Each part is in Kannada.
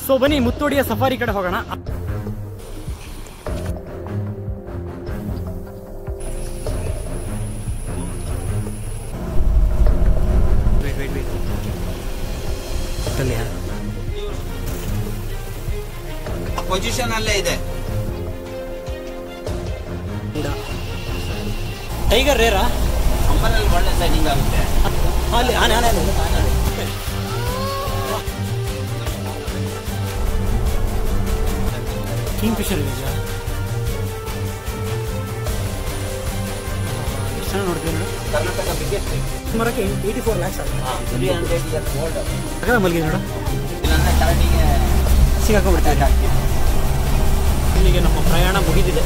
ಸೊ ಬನ್ನಿ ಮುತ್ತೋಡಿಯ ಸಫಾರಿ ಕಡೆ ಹೋಗೋಣ ಪೊಸಿಷನ್ ಅಲ್ಲೇ ಇದೆ ಟೈಗರ್ ರೇರಾ ಸಮ್ಮರಲ್ಲಿ ಒಳ್ಳೆ ಸೈನಿಂಗ್ ಆಗುತ್ತೆ ಅಲ್ಲಿ ಆನೆ ಆನೆ ಆನೆ ಕಿಂಗ್ ಫಿಶರ್ ಇದೆಯಾ ಎಷ್ಟು ಚೆನ್ನಾಗಿ ನೋಡ್ತೀವಿ ನೋಡು ಕರ್ನಾಟಕ ಬಿಗ್ಗೆಸ್ಟ್ ಮರಕ್ಕೆ ಏಯ್ಟಿ ಫೋರ್ ಲ್ಯಾಕ್ಸ್ ಆಗುತ್ತೆ ತ್ರೀ ಹಂಡ್ರೆಡ್ ಇಯರ್ಸ್ ಓಲ್ಡ್ ಅಗದ ಮಲಗಿದೆ ನೋಡು ಇಲ್ಲಾಂದ್ರೆ ಕರಡಿಗೆ ಸಿಗಾಕೊಂಡ್ಬಿಡ್ತಾರೆ ಇಲ್ಲಿಗೆ ನಮ್ಮ ಪ್ರಯಾಣ ಮುಗಿದಿದೆ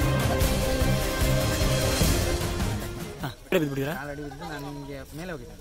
ಹಾ, ಕಡೆ ಬಿದ್ಬಿಟ್ಟಿರಾ ನಾನು ನಿಮಗೆ ಮೇಲೆ ಹೋಗಿದ್ದೆ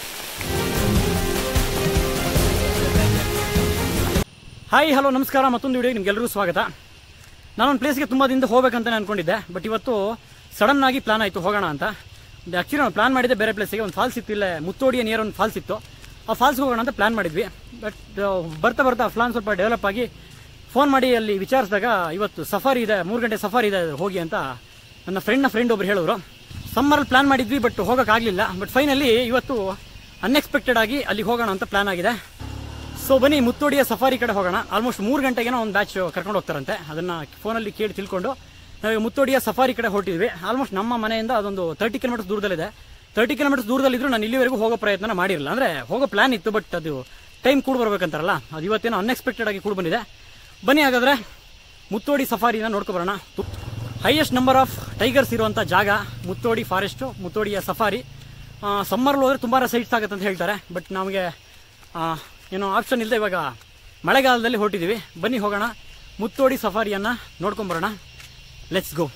ಹಾಯ್ ಹಲೋ ನಮಸ್ಕಾರ ಮತ್ತೊಂದು ವಿಡಿಯೋಗೆ ನಿಮ್ಗೆಲ್ಲರಿಗೂ ಸ್ವಾಗತ ನಾನೊಂದು ಪ್ಲೇಸ್ಗೆ ತುಂಬ ದಿನದ ಹೋಗ್ಬೇಕಂತ ಅನ್ಕೊಂಡಿದ್ದೆ ಬಟ್ ಇವತ್ತು ಸಡನ್ ಆಗಿ ಪ್ಲಾನ್ ಆಯಿತು ಹೋಗೋಣ ಅಂತ ಆ್ಯಕ್ಚುಲಿ ನಾವು ಪ್ಲಾನ್ ಮಾಡಿದ್ದೆ ಬೇರೆ ಪ್ಲೇಸಿಗೆ ಒಂದು ಫಾಲ್ಸ್ ಇತ್ತು ಇಲ್ಲೇ ಮುತ್ತೋಡಿಯ ನಿಯರ್ ಒಂದು ಫಾಲ್ಸ್ ಇತ್ತು ಆ ಫಾಲ್ಸ್ಗೆ ಹೋಗೋಣ ಅಂತ ಪ್ಲಾನ್ ಮಾಡಿದ್ವಿ ಬಟ್ ಬರ್ತಾ ಬರ್ತಾ ಪ್ಲಾನ್ ಸ್ವಲ್ಪ ಡೆವಲಪ್ ಆಗಿ ಫೋನ್ ಮಾಡಿ ಅಲ್ಲಿ ವಿಚಾರಿಸಿದಾಗ ಇವತ್ತು ಸಫಾರಿ ಇದೆ ಮೂರು ಗಂಟೆ ಸಫಾರಿ ಇದೆ ಹೋಗಿ ಅಂತ ನನ್ನ ಫ್ರೆಂಡ್ನ ಫ್ರೆಂಡ್ ಒಬ್ರು ಹೇಳಿದ್ರು ಸಮ್ಮರಲ್ಲಿ ಪ್ಲಾನ್ ಮಾಡಿದ್ವಿ ಬಟ್ ಹೋಗೋಕ್ಕಾಗಲಿಲ್ಲ ಬಟ್ ಫೈನಲಿ ಇವತ್ತು ಅನ್ಎಕ್ಸ್ಪೆಕ್ಟೆಡ್ ಆಗಿ ಅಲ್ಲಿಗೆ ಹೋಗೋಣ ಅಂತ ಪ್ಲಾನ್ ಆಗಿದೆ ಸೊ ಬನ್ನಿ ಮುತ್ತೋಡಿಯ ಸಫಾರಿ ಕಡೆ ಹೋಗೋಣ ಆಲ್ಮೋಸ್ಟ್ ಮೂರು ಗಂಟೆಗೇನೋ ಒಂದು ಬ್ಯಾಚ್ ಕರ್ಕೊಂಡು ಹೋಗ್ತಾರಂತೆ ಅದನ್ನ ಫೋನಲ್ಲಿ ಕೇಳಿ ತಿಳ್ಕೊಂಡು ನಾವು ಮುತ್ತೋಡಿಯ ಸಫಾರಿ ಕಡೆ ಹೊರಟಿದ್ವಿ ಆಲ್ಮೋಸ್ಟ್ ನಮ್ಮ ಮನೆಯಿಂದ ಅದೊಂದು ತರ್ಟಿ ಕಿಲೋಮೀಟರ್ಸ್ ದೂರದಲ್ಲಿದೆ ತರ್ಟಿ ಕಿಲೋಮೀಟರ್ಸ್ ದೂರದಲ್ಲಿದ್ರು ನಾನು ಇಲ್ಲಿವರೆಗೂ ಹೋಗೋ ಪ್ರಯತ್ನ ಮಾಡಿರಲಿಲ್ಲ ಅಂದ್ರೆ ಹೋಗೋ ಪ್ಲಾನ್ ಇತ್ತು ಬಟ್ ಅದು ಟೈಮ್ ಕೂಡ ಬರ್ಬೇಕಂತಾರಲ್ಲ ಅದು ಇವತ್ತೇನೋ ಅನ್ಎಕ್ಸ್ಪೆಕ್ಟೆಡ್ ಆಗಿ ಕೂಡ ಬಂದಿದೆ ಬನ್ನಿ ಹಾಗಾದ್ರೆ ಮುತ್ತೋಡಿ ಸಫಾರಿನ ನೋಡ್ಕೊ ಬರೋಣ ಹೈಯೆಸ್ಟ್ ನಂಬರ್ ಆಫ್ ಟೈಗರ್ಸ್ ಇರುವಂಥ ಜಾಗ ಮುತ್ತೋಡಿ ಫಾರೆಸ್ಟು ಮುತ್ತೋಡಿಯ ಸಫಾರಿ ಸಮ್ಮರ್ಲಿ ಹೋದ್ರೆ ತುಂಬ ಸೈಟ್ಸ್ ಆಗುತ್ತೆ ಅಂತ ಹೇಳ್ತಾರೆ ಬಟ್ ನಮಗೆ ಆ, ಏನೋ ಆಪ್ಷನ್ ಇಲ್ಲದೆ ಇವಾಗ ಮಳೆಗಾಲದಲ್ಲಿ ಹೊರಟಿದ್ದೀವಿ ಬನ್ನಿ ಹೋಗೋಣ ಮುತ್ತೋಡಿ ಸಫಾರಿಯನ್ನು ನೋಡ್ಕೊಂಬರೋಣ ಲೆಟ್ಸ್ ಗೋ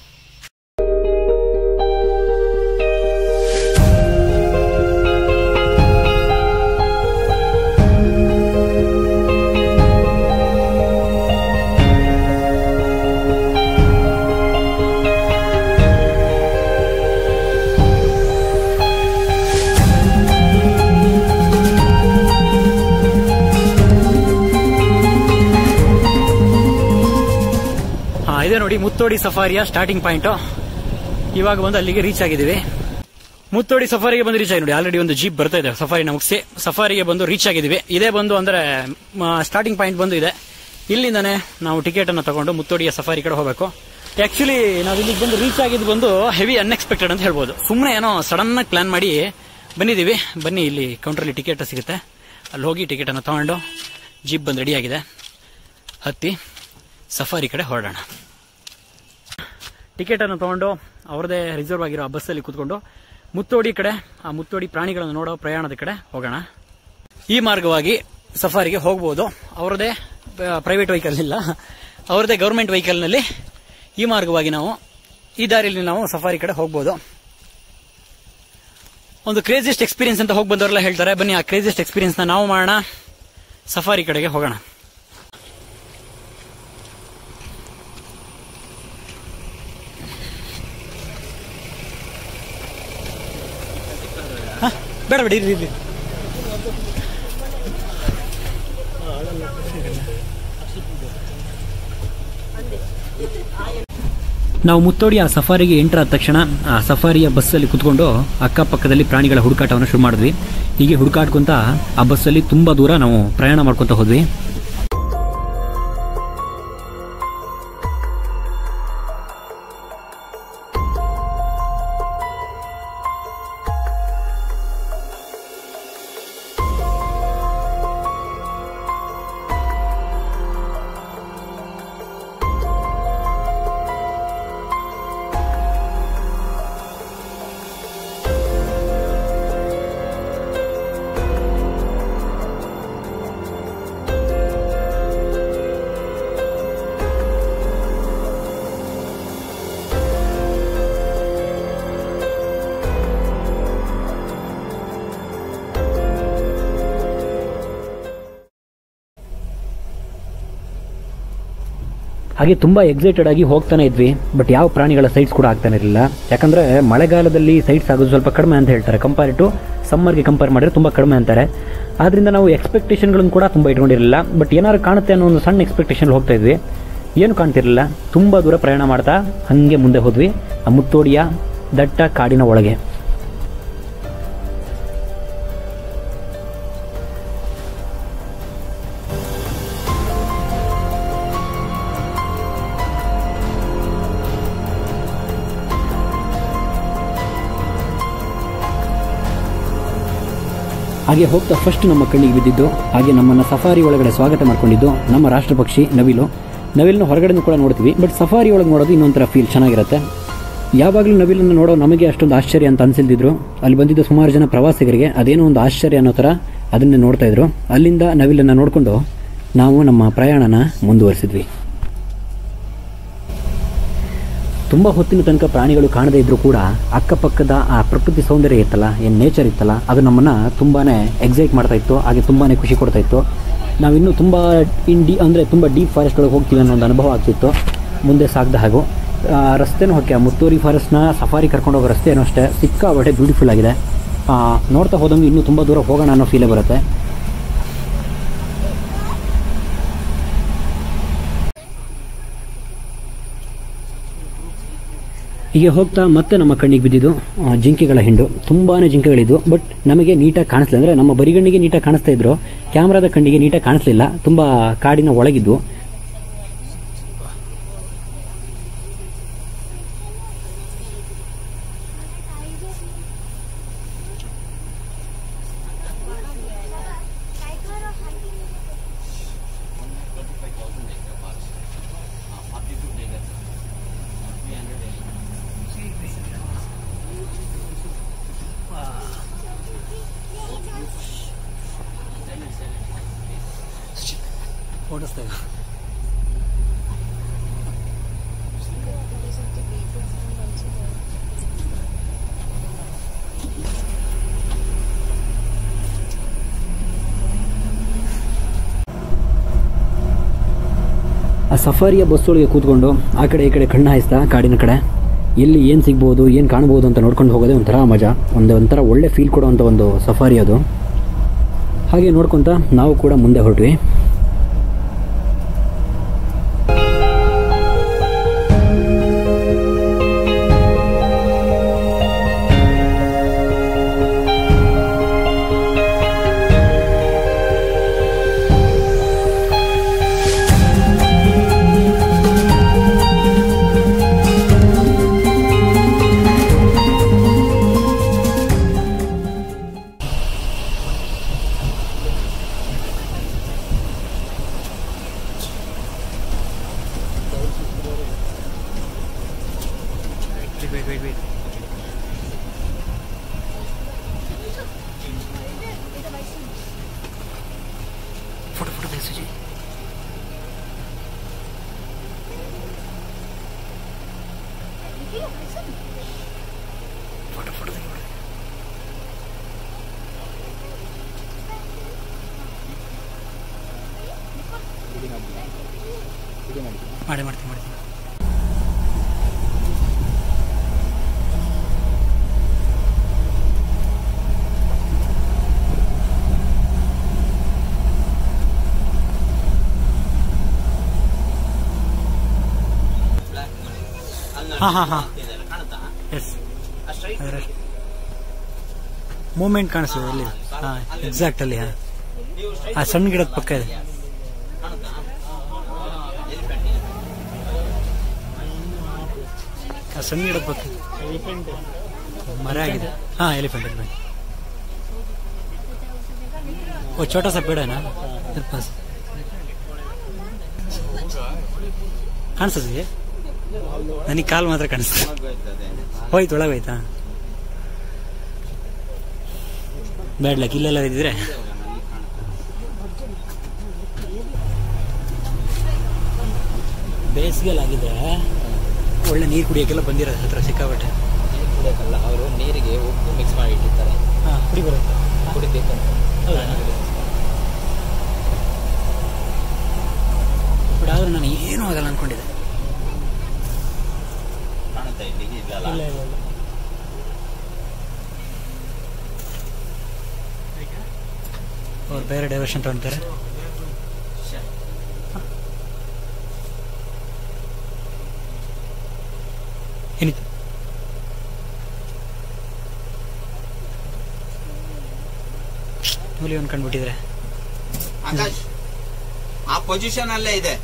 ಹಾ ಇದೆ ನೋಡಿ ಮುತ್ತೋಡಿ ಸಫಾರಿಯ ಸ್ಟಾರ್ಟಿಂಗ್ ಪಾಯಿಂಟ್ ಇವಾಗ ಬಂದು ಅಲ್ಲಿಗೆ ರೀಚ್ ಆಗಿದ್ದೀವಿ ಮುತ್ತೋಡಿ ಸಫಾರಿಗೆ ಬಂದು ರೀಚ್ ಆಗಿ ನೋಡಿ ಆಲ್ರೆಡಿ ಒಂದು ಜೀಪ್ ಬರ್ತಾ ಇದೆ ಸಫಾರಿನ ಮುಗಿಸಿ ಸಫಾರಿಗೆ ಬಂದು ರೀಚ್ ಆಗಿದ್ದೀವಿ ಇದೇ ಬಂದು ಅಂದ್ರೆ ಸ್ಟಾರ್ಟಿಂಗ್ ಪಾಯಿಂಟ್ ಬಂದು ಇದೆ ಇಲ್ಲಿಂದಾನೆ ನಾವು ಟಿಕೆಟ್ ಅನ್ನು ತಗೊಂಡು ಮುತ್ತೋಡಿಯ ಸಫಾರಿ ಕಡೆ ಹೋಗಬೇಕು ಆಕ್ಚುಲಿ ನಾವು ಇಲ್ಲಿಗೆ ಬಂದು ರೀಚ್ ಆಗಿದ್ದು ಬಂದು ಹೆವಿ ಅನ್ಎಕ್ಸ್ಪೆಕ್ಟೆಡ್ ಅಂತ ಹೇಳ್ಬೋದು ಸುಮ್ಮನೆ ಏನೋ ಸಡನ್ ಆಗಿ ಪ್ಲಾನ್ ಮಾಡಿ ಬಂದಿದ್ದೀವಿ ಬನ್ನಿ ಇಲ್ಲಿ ಕೌಂಟ್ರಲ್ಲಿ ಟಿಕೆಟ್ ಸಿಗುತ್ತೆ ಅಲ್ಲಿ ಹೋಗಿ ಟಿಕೆಟ್ ಅನ್ನು ತಗೊಂಡು ಜೀಪ್ ಬಂದು ರೆಡಿ ಆಗಿದೆ ಹತ್ತಿ ಸಫಾರಿ ಕಡೆ ಹೊರಡೋಣ ಟಿಕೆಟ್ ಅನ್ನು ತಗೊಂಡು ಅವ್ರದೇ ರಿಸರ್ವ್ ಆಗಿರೋ ಆ ಬಸ್ಸಲ್ಲಿ ಕೂತ್ಕೊಂಡು ಮುತ್ತೋಡಿ ಕಡೆ ಆ ಮುತ್ತೋಡಿ ಪ್ರಾಣಿಗಳನ್ನು ನೋಡೋ ಪ್ರಯಾಣದ ಕಡೆ ಹೋಗೋಣ ಈ ಮಾರ್ಗವಾಗಿ ಸಫಾರಿಗೆ ಹೋಗ್ಬೋದು ಅವರದೇ ಪ್ರೈವೇಟ್ ವೆಹಿಕಲ್ ಇಲ್ಲ ಅವರದೇ ಗೌರ್ಮೆಂಟ್ ವೆಹಿಕಲ್ನಲ್ಲಿ ಈ ಮಾರ್ಗವಾಗಿ ನಾವು ಈ ದಾರಿಯಲ್ಲಿ ನಾವು ಸಫಾರಿ ಕಡೆ ಹೋಗ್ಬೋದು ಒಂದು ಕ್ರೇಜಿಯಸ್ಟ್ ಎಕ್ಸ್ಪೀರಿಯನ್ಸ್ ಅಂತ ಹೋಗಿ ಬಂದವರೆಲ್ಲ ಹೇಳ್ತಾರೆ ಬನ್ನಿ ಆ ಕ್ರೇಜಿಯಸ್ಟ್ ಎಕ್ಸ್ಪೀರಿಯನ್ಸ್ ನಾವು ಮಾಡೋಣ ಸಫಾರಿ ಕಡೆಗೆ ಹೋಗೋಣ ಹ? ಬೇಡ ಬೇಡ ಇರ್ಲಿ ಇರ್ಲಿ ನಾವು ಮುತ್ತೋಡಿ ಆ ಸಫಾರಿಗೆ ಎಂಟರ್ ಆದ ತಕ್ಷಣ ಆ ಸಫಾರಿಯ ಬಸ್ಸಲ್ಲಿ ಕುತ್ಕೊಂಡು ಅಕ್ಕಪಕ್ಕದಲ್ಲಿ ಪ್ರಾಣಿಗಳ ಹುಡುಕಾಟವನ್ನು ಶುರು ಮಾಡಿದ್ವಿ ಹೀಗೆ ಹುಡುಕಾಡ್ಕೊಂತ ಆ ಬಸ್ಸಲ್ಲಿ ತುಂಬಾ ದೂರ ನಾವು ಪ್ರಯಾಣ ಮಾಡ್ಕೊಂತ ಹೋದ್ವಿ ಹಾಗೆ ತುಂಬ ಎಕ್ಸೈಟೆಡ್ ಆಗಿ ಹೋಗ್ತಾನೆ ಇದ್ವಿ ಬಟ್ ಯಾವ ಪ್ರಾಣಿಗಳ ಸೈಟ್ಸ್ ಕೂಡ ಆಗ್ತಾನೆ ಇರಲಿಲ್ಲ ಯಾಕಂದರೆ ಮಳೆಗಾಲದಲ್ಲಿ ಸೈಟ್ಸ್ ಆಗೋದು ಸ್ವಲ್ಪ ಕಡಿಮೆ ಅಂತ ಹೇಳ್ತಾರೆ ಕಂಪೇರ್ ಟು ಸಮ್ಮರ್ಗೆ ಕಂಪೇರ್ ಮಾಡಿದ್ರೆ ತುಂಬ ಕಡಿಮೆ ಅಂತಾರೆ ಆದ್ದರಿಂದ ನಾವು ಎಕ್ಸ್ಪೆಕ್ಟೇಷನ್ಗಳನ್ನು ಕೂಡ ತುಂಬ ಇಟ್ಕೊಂಡಿರಲಿಲ್ಲ ಬಟ್ ಏನಾದ್ರು ಕಾಣುತ್ತೆ ಅನ್ನೋ ಒಂದು ಸಣ್ಣ ಎಕ್ಸ್ಪೆಕ್ಟೇಷನ್ ಹೋಗ್ತಾ ಇದ್ವಿ ಏನು ಕಾಣ್ತಿರಲಿಲ್ಲ ತುಂಬ ದೂರ ಪ್ರಯಾಣ ಮಾಡ್ತಾ ಹಾಗೆ ಮುಂದೆ ಹೋದ್ವಿ ಆ ಮುತ್ತೋಡಿಯ ದಟ್ಟ ಕಾಡಿನ ಒಳಗೆ ಹಾಗೆ ಹೋಗ್ತಾ ಫಸ್ಟ್ ನಮ್ಮ ಕಣ್ಣಿಗೆ ಬಿದ್ದಿದ್ದು ಹಾಗೆ ನಮ್ಮನ್ನು ಸಫಾರಿ ಒಳಗಡೆ ಸ್ವಾಗತ ಮಾಡ್ಕೊಂಡಿದ್ದು ನಮ್ಮ ರಾಷ್ಟ್ರ ಪಕ್ಷಿ ನವಿಲು ನವಿಲನ್ನು ಹೊರಗಡೆ ಕೂಡ ನೋಡ್ತೀವಿ ಬಟ್ ಸಫಾರಿ ಒಳಗೆ ನೋಡೋದು ಇನ್ನೊಂಥರ ಫೀಲ್ ಚೆನ್ನಾಗಿರುತ್ತೆ ಯಾವಾಗಲೂ ನವಿಲನ್ನು ನೋಡೋ ನಮಗೆ ಅಷ್ಟೊಂದು ಆಶ್ಚರ್ಯ ಅಂತ ಅನ್ಸಿಲ್ದಿದ್ರು ಅಲ್ಲಿ ಬಂದಿದ್ದ ಸುಮಾರು ಜನ ಪ್ರವಾಸಿಗರಿಗೆ ಅದೇನೋ ಒಂದು ಆಶ್ಚರ್ಯ ಅನ್ನೋ ಥರ ಅದನ್ನೇ ನೋಡ್ತಾ ಇದ್ರು ಅಲ್ಲಿಂದ ನವಿಲನ್ನು ನೋಡಿಕೊಂಡು ನಾವು ನಮ್ಮ ಪ್ರಯಾಣನ ಮುಂದುವರಿಸಿದ್ವಿ ತುಂಬ ಹೊತ್ತಿನ ತನಕ ಪ್ರಾಣಿಗಳು ಕಾಣದೇ ಇದ್ರೂ ಕೂಡ ಅಕ್ಕಪಕ್ಕದ ಆ ಪ್ರಕೃತಿ ಸೌಂದರ್ಯ ಇತ್ತಲ್ಲ ಏನು ನೇಚರ್ ಇತ್ತಲ್ಲ ಅದು ನಮ್ಮನ್ನು ತುಂಬಾ ಎಕ್ಸೈಟ್ ಮಾಡ್ತಾ ಇತ್ತು ಹಾಗೆ ತುಂಬಾ ಖುಷಿ ಕೊಡ್ತಾ ಇತ್ತು ನಾವಿನ್ನೂ ತುಂಬ ಇನ್ ಡಿ ಅಂದರೆ ತುಂಬ ಡೀಪ್ ಫಾರೆಸ್ಟ್ ಒಳಗೆ ಹೋಗ್ತೀವಿ ಅನ್ನೋ ಒಂದು ಅನುಭವ ಆಗ್ತಿತ್ತು ಮುಂದೆ ಸಾಗ್ದ ಹಾಗೂ ಆ, ರಸ್ತೆನೂ ಹೊಕ್ಕೆ ಆ ಮುತ್ತೂರಿ ಫಾರೆಸ್ಟ್ನ ಸಫಾರಿ ಕರ್ಕೊಂಡು ಹೋಗೋ ರಸ್ತೆ ಏನೋ ಅಷ್ಟೇ ಸಿಕ್ಕಾಪಟ್ಟೆ ಬ್ಯೂಟಿಫುಲ್ ಆಗಿದೆ ಆ, ನೋಡ್ತಾ ಹೋದಂಗೆ ಇನ್ನೂ ತುಂಬ ದೂರ ಹೋಗೋಣ ಅನ್ನೋ ಫೀಲೇ ಬರುತ್ತೆ ಹೀಗೆ ಹೋಗ್ತಾ ಮತ್ತೆ ನಮ್ಮ ಕಣ್ಣಿಗೆ ಬಿದ್ದಿದ್ದು ಆ, ಜಿಂಕೆಗಳ ಹಿಂಡು ತುಂಬಾ ಜಿಂಕೆಗಳಿದ್ವು ಬಟ್ ನಮಗೆ ನೀಟಾಗಿ ಕಾಣಿಸ್ಲಿಲ್ಲ ಅಂದರೆ ನಮ್ಮ ಬರಿಗಣ್ಣಿಗೆ ನೀಟಾಗಿ ಕಾಣಿಸ್ತಾ ಇದ್ರು ಕ್ಯಾಮ್ರಾದ ಕಣ್ಣಿಗೆ ನೀಟಾಗಿ ಕಾಣಿಸ್ಲಿಲ್ಲ ತುಂಬ ಕಾಡಿನ ಒಳಗಿದ್ವು ಓಡಿಸ್ತಾ ಆ ಸಫಾರಿಯ ಬಸ್ ಒಳಗೆ ಕೂತ್ಕೊಂಡು ಆ ಕಡೆ ಈ ಕಡೆ ಕಣ್ಣು ಹಾಯಿಸ್ತಾ ಕಾಡಿನ ಕಡೆ ಎಲ್ಲಿ ಏನು ಸಿಗ್ಬೋದು ಏನು ಕಾಣ್ಬೋದು ಅಂತ ನೋಡ್ಕೊಂಡು ಹೋಗೋದೇ ಒಂಥರ ಮಜಾ ಒಂದು ಒಂಥರ ಒಳ್ಳೆ ಫೀಲ್ ಕೊಡುವಂಥ ಒಂದು ಸಫಾರಿ ಅದು ಹಾಗೆ ನೋಡ್ಕೊತ ನಾವು ಕೂಡ ಮುಂದೆ ಹೊರಟ್ವಿ ಫೋಟೋ ಫೋಟೋ ತೆಗೆಸಿ ಫೋಟೋ ಫೋಟೋ ತೆಗಿ ಮಾಡಿ ಮಾಡ್ತೀನಿ ಮಾಡ್ತೀನಿ ಹಾ ಹಾ ಹಾ ಎಸ್ ಮೂಮೆಂಟ್ ಕಾಣಿಸ್ತದೆ ಅಲ್ಲಿ ಹಾ ಎಕ್ಸಾಕ್ಟ್ ಅಲ್ಲಿ ಹಾ ಆ ಸಣ್ಣ ಗಿಡದ ಪಕ್ಕ ಇದೆ ಆ ಸಣ್ಣ ಗಿಡದ ಪಕ್ಕ ಮರ ಆಗಿದೆ ಹಾ ಎಲಿಫೆಂಟ್ ಎಲಿಫೆಂಟ್ ಓ छोटा सा पेड़ है ना इधर पास ಕಾಣಿಸ್ತದೆ ನನಗೆ ಕಾಲು ಮಾತ್ರ ಕಾಣಿಸ್ತದೆ ಹೋಯ್ತು ಒಳಗೆ ಹೋಯ್ತಾ ಬೇಡ್ಲಕ್ ಇಲ್ಲೆಲ್ಲ ಇದ್ದಿದ್ರೆ ಬೇಸಿಗೆಲಾಗಿದ್ರೆ ಒಳ್ಳೆ ನೀರು ಕುಡಿಯೋಕ್ಕೆಲ್ಲ ಬಂದಿರೋದು ಹತ್ರ ಸಿಕ್ಕಾಬಟ್ಟೆ ನೀರು ಕುಡಿಯೋಕ್ಕಲ್ಲ ಅವರು ನೀರಿಗೆ ಉಪ್ಪು ಮಿಕ್ಸ್ ಮಾಡಿ ಇಟ್ಟಿರ್ತಾರೆ ಹಾಂ ಕುಡಿ ಬರುತ್ತೆ ಕುಡಿಬೇಕಂತ ಬಟ್ ಆದ್ರೆ ನಾನು ಏನು ಏನೂ ಆಗಲ್ಲ ಅನ್ಕೊಂಡಿದ್ದೆ ಕಾಣುತ್ತಾ ಇಲ್ಲಿಗೆ ಇದೆಲ್ಲ ಇಲ್ಲ ಇಲ್ಲ ಇಲ್ಲ ಅವ್ರು ಬೇರೆ ಡೈವರ್ಷನ್ ತಗೊಳ್ತಾರೆ ಏನಿತ್ತು ಹುಲಿ ಒಂದು ಕಂಡುಬಿಟ್ಟಿದ್ರೆ ಆಕಾಶ್ ಆ ಪೊಸಿಷನ್ ಅಲ್ಲೇ ಇದೆ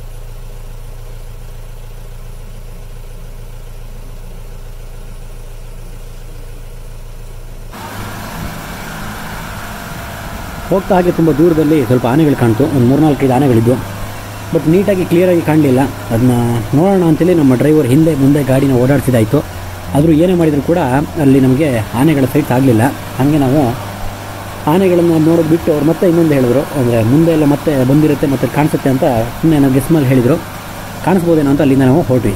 ಹೋಗ್ತಾ ಹಾಗೆ ತುಂಬ ದೂರದಲ್ಲಿ ಸ್ವಲ್ಪ ಆನೆಗಳು ಕಾಣ್ತು ಒಂದು ಮೂರ್ನಾಲ್ಕೈದು ಆನೆಗಳಿದ್ವು ಬಟ್ ನೀಟಾಗಿ ಕ್ಲಿಯರಾಗಿ ಕಾಣಲಿಲ್ಲ ಅದನ್ನ ನೋಡೋಣ ಅಂತೇಳಿ ನಮ್ಮ ಡ್ರೈವರ್ ಹಿಂದೆ ಮುಂದೆ ಗಾಡಿನ ಓಡಾಡ್ಸಿದಾಯಿತು ಆದರೂ ಏನೇ ಮಾಡಿದರೂ ಕೂಡ ಅಲ್ಲಿ ನಮಗೆ ಆನೆಗಳ ಸೈಟ್ಸ್ ಆಗಲಿಲ್ಲ ಹಾಗೆ ನಾವು ಆನೆಗಳನ್ನು ನೋಡೋದು ಬಿಟ್ಟು ಅವ್ರು ಮತ್ತೆ ಇನ್ನೊಂದು ಹೇಳಿದ್ರು ಅಂದರೆ ಮುಂದೆ ಎಲ್ಲ ಮತ್ತೆ ಬಂದಿರುತ್ತೆ ಮತ್ತೆ ಕಾಣಿಸುತ್ತೆ ಅಂತ ಸುಮ್ಮನೆ ನಾವು ಗೆಸ್ ಮೇಲೆ ಹೇಳಿದರು ಕಾಣಿಸ್ಬೋದೇನೋ ಅಂತ ಅಲ್ಲಿಂದ ನಾವು ಹೊರಟ್ವಿ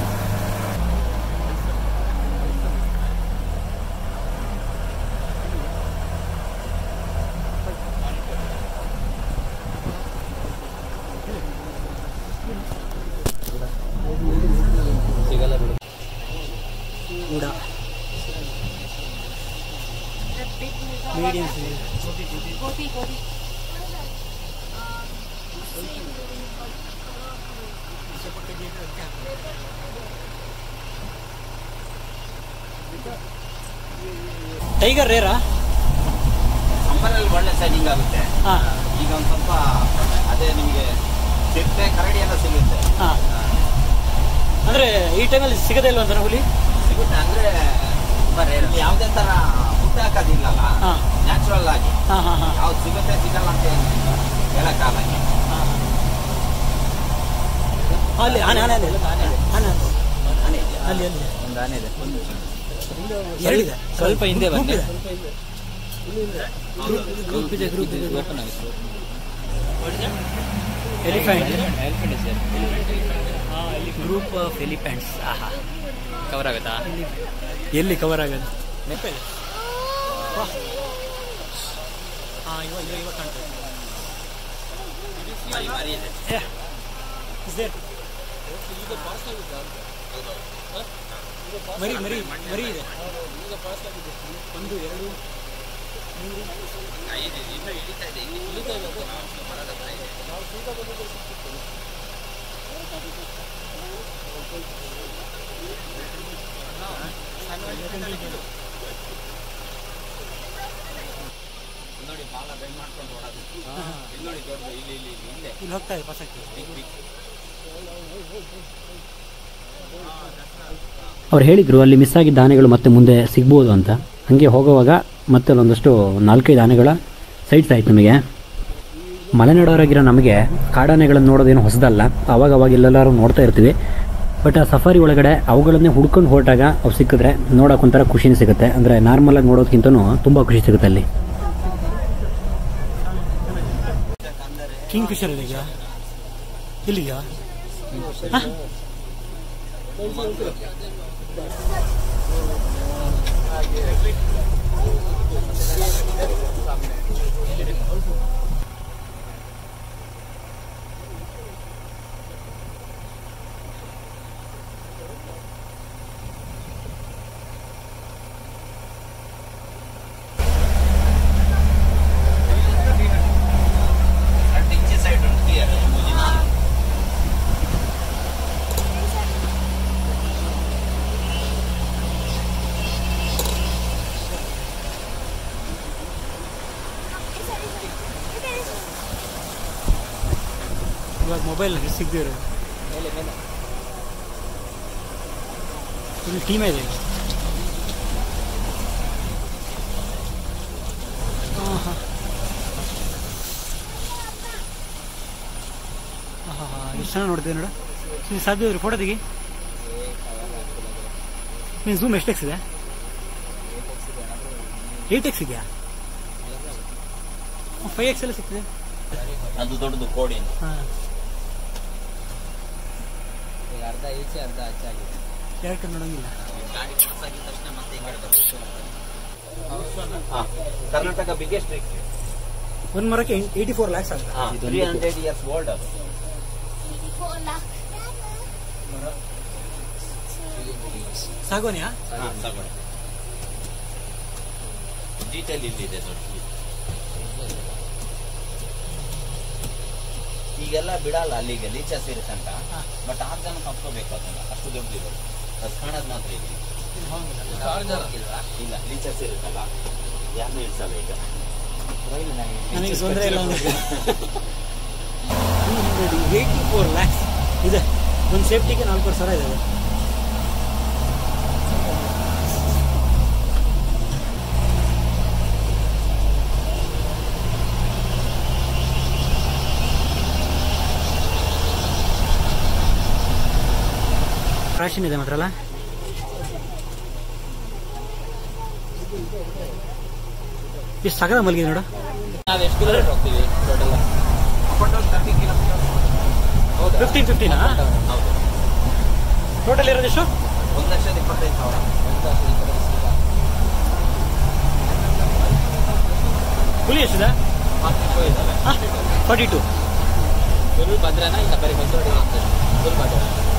ಸಿಗಲ್ಲ ಬಿಡು ಕೂಡ ಮೀಡಿಯಮ್ಸ್ ಟೈಗರ್ ರೇರಾ ಸಮ್ಮರಲ್ಲಿ ಒಳ್ಳೆ ಸೈನಿಂಗ್ ಆಗುತ್ತೆ ಹಾಂ ಈಗ ಒಂದು ಸ್ವಲ್ಪ ಅದೇ ನಿಮಗೆ ಚಿರತೆ ಕರಡಿ ಎಲ್ಲ ಸಿಗುತ್ತೆ ಹಾಂ ಅಂದರೆ ಈ ಟೈಮಲ್ಲಿ ಸಿಗದೇ ಇಲ್ವ ಅಂತಾನೆ ಹುಲಿ ಸಿಗುತ್ತೆ ಅಂದ್ರೆ ತುಂಬಾ ರೇರ್ ಯಾವುದೇ ತರ ಫುಡ್ ಹಾಕೋದಿಲ್ಲಲ್ಲ ಹಾಂ ನ್ಯಾಚುರಲ್ ಆಗಿ ಹಾಂ ಹಾಂ ಹಾಂ ಯಾವ್ದು ಸಿಗುತ್ತೆ ಸಿಗಲ್ಲ ಅಂತ ಏನಿಲ್ಲ ಹೇಳಕ್ಕಾಗಲ್ಲ ಅಲ್ಲಿ ಆನೆ ಆನೆ ಅಲ್ಲಿ ಆನೆ ಆನೆ ಆನೆ ಇದೆಯಾ? ಅಲ್ಲಿ ಅಲ್ಲಿ ಒಂದು ಆನೆ ಇದೆ ಎರಡಿದೆ ಸ್ವಲ್ಪ ಹಿಂದೆ ಗ್ರೂಪ್ ಬನ್ನಿ. ಇದೆ ಗ್ರೂಪ್ ಇದೆ ಗ್ರೂಪ್ ಇದೆ ಓಪನ್ ಆಗುತ್ತೆ ಎಲಿಫೆಂಟ್ ಎಲಿಫೆಂಟ್ ಇದೆ ಗ್ರೂಪ್ ಆಫ್ ಎಲಿಫೆಂಟ್ಸ್ ಆಹಾ ಕವರ್ ಆಗುತ್ತಾ ಎಲ್ಲಿ ಕವರ್ ಆಗೋದು ನೆಪ ಇದೆ ಹಾಂ ಇವಾಗ ಇವಾಗ ಇವಾಗ ಕಾಣ್ತದೆ ಮರಿ ಮರಿ ಇದೆ Is there? ಮರಿ ಮರಿ ಮರಿ ಇದೆ ಒಂದು ಎರಡು ಐದು ಇನ್ನು ಇಳಿತಾ ಇದೆ ಇಲ್ಲಿ ಇಳಿತಾ ಇದೆ ಅದು. ಮರದ ಹತ್ರ ಇದೆ. ನೋಡಿ ಬಾಲ ಬೆಂಡ್ ಮಾಡ್ಕೊಂಡು ಓಡೋದು ಇಲ್ಲಿ ನೋಡಿ ದೊಡ್ಡದು ಇಲ್ಲಿ ಇಲ್ಲಿ ಇಲ್ಲಿ ಇಲ್ಲೇ ಇಲ್ಲಿ ಹೋಗ್ತಾ ಇದೆ ಪಸಕ್ಕೆ ಅವ್ರು ಹೇಳಿದರು ಅಲ್ಲಿ ಮಿಸ್ ಆಗಿದ್ದ ಆನೆಗಳು ಮತ್ತೆ ಮುಂದೆ ಸಿಗ್ಬೋದು ಅಂತ ಹಾಗೆ ಹೋಗುವಾಗ ಮತ್ತೆ ಒಂದಷ್ಟು ನಾಲ್ಕೈದು ಆನೆಗಳ ಸೈಟ್ಸ್ ಆಯ್ತು ನಮಗೆ ಮಲೆನಾಡವರಾಗಿರೋ ನಮಗೆ ಕಾಡಾನೆಗಳನ್ನು ನೋಡೋದೇನು ಹೊಸದಲ್ಲ ಅವಾಗ ಅವಾಗ ಎಲ್ಲೆಲ್ಲರೂ ನೋಡ್ತಾ ಇರ್ತೀವಿ ಬಟ್ ಆ ಸಫಾರಿ ಒಳಗಡೆ ಅವುಗಳನ್ನೇ ಹುಡ್ಕೊಂಡು ಹೊರಟಾಗ ಅವು ಸಿಕ್ಕಿದ್ರೆ ನೋಡೋಕೆ ಒಂಥರ ಖುಷಿನೇ ಸಿಗುತ್ತೆ ಅಂದರೆ ನಾರ್ಮಲಾಗಿ ನೋಡೋದಕ್ಕಿಂತನೂ ತುಂಬ ಖುಷಿ ಸಿಗುತ್ತೆ ಅಲ್ಲಿ ಕಿಂಗ್ ಫಿಶರ್ ಇದೆಯಾ ಇಲ್ಲಿಯಾ ಈಚೆ ಸೈಡ್ ಉಂಟು clear, ಮೂಜಿ ನಾನು. ಇವಾಗ ಮೊಬೈಲ್ ಸಿಗ್ದಿರೋ ಮೇಲೆ ಮೇಲೆ ಇಲ್ಲಿ ಟೀಮೇ ಇದೆ ಆಹಾ. ಆಹಾ, ಎಷ್ಟು ಚೆನ್ನಾಗಿ ನೋಡ್ತೀವಿ ನೋಡು ನೀನು ಸಾಧ್ಯ ಇದ್ರೆ ಫೋಟೋ ತೆಗಿ ನೀನು ಝೂಮ್ ಎಷ್ಟು ಎಕ್ಸ್ ಇದೆ ಏಟ್ ಎಕ್ಸ್ ಇದೆಯಾ ಫೈವ್ ಎಕ್ಸ್ ಎಲ್ಲ ಸಿಗ್ತದೆ ಅದು ದೊಡ್ಡದು ಕೋಡಿ ಹಾಂ ಈಗ ಅರ್ಧ ಈಚೆ ಅರ್ಧ ಆಚೆ ಆಗಿದೆ ಎರಡು ಕಡೆ ನೋಡೋಂಗಿಲ್ಲ ಗಾಡಿ ಪಾಸ್ ಆಗಿದ ತಕ್ಷಣ ಮತ್ತೆ ಈ ಕಡೆ ಬರುತ್ತೆ ಹಾ, ಕರ್ನಾಟಕ ಬಿಗ್ಗೆಸ್ಟ್ ಒಂದು ಮರಕ್ಕೆ ಏಯ್ಟಿ ಫೋರ್ ಲ್ಯಾಕ್ಸ್ ಆಗುತ್ತೆ ತ್ರೀ ಹಂಡ್ರೆಡ್ ಇಯರ್ಸ್ ಓಲ್ಡ್ ಅದು ಸಾಗೋನಿಯಾ ಹಾ ಸಾಗೋಣ ಡೀಟೇಲ್ ಇಲ್ಲಿದೆ ನೋಡಿ ಈಗೆಲ್ಲ ಬಿಡಲ್ಲ ಅಲ್ಲಿಗೆ ಲೀಚಸ್ ಇರುತ್ತೆ ಅಂತ ಹಾ. ಬಟ್ ಆರು ಜನ ತಪ್ಕೋಬೇಕು ಅದನ್ನ ಅಷ್ಟು ದೊಡ್ಡದಿರೋದು ಅದು ಕಾಣೋದು ಮಾತ್ರ ಇಲ್ಲಿ ಇಲ್ಲ ಲೀಚಸ್ ಇರುತ್ತಲ್ಲ ಯಾರನ್ನೂ ಇಡ್ಸಲ್ಲ ಈಗ ನನಗೆ ತೊಂದರೆ ಇಲ್ಲ ಏಯ್ಟಿ ಫೋರ್ ಲ್ಯಾಕ್ಸ್ ಇದೆ ಒಂದು ಸೇಫ್ಟಿಗೆ ನಾಲ್ಕು ಸಾವಿರ ಇದೆ ಅದು. ಫ್ಯಾಷನ್ ಇದೆ ಮಾತ್ರ ಅಲ್ಲ ಎಷ್ಟು ಸಗದ ಮಲಗಿದೆ ನೋಡು ನಾವು ಎಷ್ಟು ಕಿಲೋಮೀಟರ್ ಹೋಗ್ತೀವಿ ಟೋಟಲ್ ತರ್ಟಿ ಕಿಲೋಮೀಟರ್ ಹೌದಾ ಫಿಫ್ಟೀನ್ ಫಿಫ್ಟೀನಾ ಹೌದು ಟೋಟಲ್ ಇರೋದು ಎಷ್ಟು ಒಂದು ಲಕ್ಷದ ಇಪ್ಪತ್ತೈದು ಸಾವಿರ ಒಂದು ಲಕ್ಷದ ಇಪ್ಪತ್ತೈದು ಸಾವಿರ ಹುಲಿ ಎಷ್ಟಿದೆ ಹತ್ತು ಇದ್ದಾವೆ ಫಾರ್ಟಿ ಟು ಫುಲ್ ಭದ್ರನ ಇಲ್ಲ ಬರೀ ಬಂದೋಡಿ ಫುಲ್ ಭದ್ರ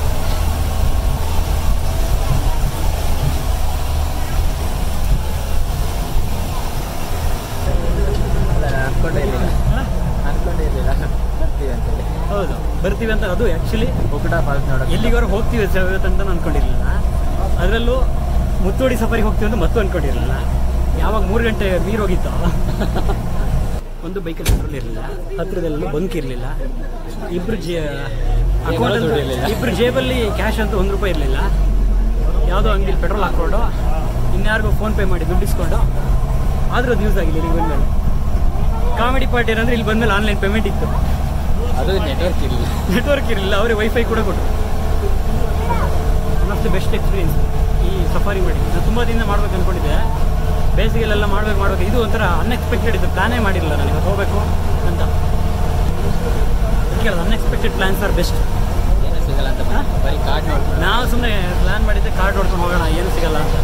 ಅನ್ಕೊಂಡೇ ಇರಲಿಲ್ಲ ಅನ್ಕೊಂಡೇ ಇರಲಿಲ್ಲ ಬರ್ತೀವಿ ಅಂತೇಳಿ ಹೌದು ಬರ್ತೀವಿ ಅಂತ ಅದು ಆ್ಯಕ್ಚುಲಿ ಒಕ್ಕಟ ಫಾಲ್ಸ್ ನೋಡೋಕೆ ಎಲ್ಲಿಗಾರು ಹೋಗ್ತೀವಿ ಇವತ್ತು ಅಂತ ಅನ್ಕೊಂಡಿರ್ಲಿಲ್ಲ ಅದರಲ್ಲೂ ಮುತ್ತೋಡಿ ಸಫಾರಿಗೆ ಹೋಗ್ತೀವಿ ಅಂತ ಮತ್ತೂ ಅನ್ಕೊಂಡಿರಲಿಲ್ಲ ಯಾವಾಗ ಮೂರು ಗಂಟೆ ಮೀರ್ ಹೋಗಿತ್ತು ಒಂದು ಬೈಕಲ್ಲಿ ಪೆಟ್ರೋಲ್ ಇರಲಿಲ್ಲ ಹತ್ರದಲ್ಲೂ ಬಂಕ್ ಇರಲಿಲ್ಲ ಇಬ್ರು ಜೇ ಅಕೌಂಟ್ ದುಡ್ಡು ಇರ್ಲಿಲ್ಲ. ಇಬ್ರು ಜೇಬಲ್ಲಿ ಕ್ಯಾಶ್ ಅಂತ ಒಂದು ರೂಪಾಯಿ ಇರಲಿಲ್ಲ ಯಾವುದೋ ಅಂಗಡಿಲಿ ಪೆಟ್ರೋಲ್ ಹಾಕ್ಕೊಂಡು ಇನ್ಯಾರಿಗೂ ಫೋನ್ ಪೇ ಮಾಡಿ ದುಡ್ಡು ಇಸ್ಕೊಂಡು ಆದರೂ ಅದು ಯೂಸ್ ಆಗಿಲ್ಲ ಇಲ್ಲಿ ಬಂದಮೇಲೆ ಕಾಮಿಡಿ ಪಾರ್ಟಿ ಏನಂದ್ರೆ ಇಲ್ಲಿ ಬಂದಮೇಲೆ ಆನ್ಲೈನ್ ಪೇಮೆಂಟ್ ಇತ್ತು ಅದು ನೆಟ್ವರ್ಕ್ ಇರಲಿಲ್ಲ ನೆಟ್ವರ್ಕ್ ಇರಲಿಲ್ಲ ಅವರೇ ವೈಫೈ ಕೂಡ ಕೊಟ್ಟರು one of the best experience ಈ ಸಫಾರಿ ಮಾಡಿ ನಾನು ತುಂಬ ದಿನ ಮಾಡ್ಬೇಕು ಅನ್ಕೊಂಡಿದ್ದೆ ಬೇಸಿಗೆಲೆಲ್ಲ ಮಾಡ್ಬೇಕು ಮಾಡ್ಬೇಕು ಇದು ಒಂಥರ ಅನ್ಎಕ್ಸ್ಪೆಕ್ಟೆಡ್ ಇದು ಪ್ಲಾನೇ ಮಾಡಿರಲಿಲ್ಲ ನನಗೆ ಇವತ್ತು ಹೋಗ್ಬೇಕು ಅಂತ ಕೇಳೋದು ಅನ್ಎಕ್ಸ್ಪೆಕ್ಟೆಡ್ ಪ್ಲಾನ್ಸ್ ಆರ್ ಬೆಸ್ಟ್ ಏನು ಸಿಗಲ್ಲ ಅಂತ ಹಾ? ಬರೀ ಕಾರ್ಡ್ ನೋಡ್ಕೊಂಡು ನಾವು ಸುಮ್ಮನೆ ಪ್ಲಾನ್ ಮಾಡಿದ್ದೆ ಕಾರ್ಡ್ ನೋಡ್ಕೊಂಡು ಹೋಗೋಣ ಏನು ಸಿಗಲ್ಲ ಅಂತ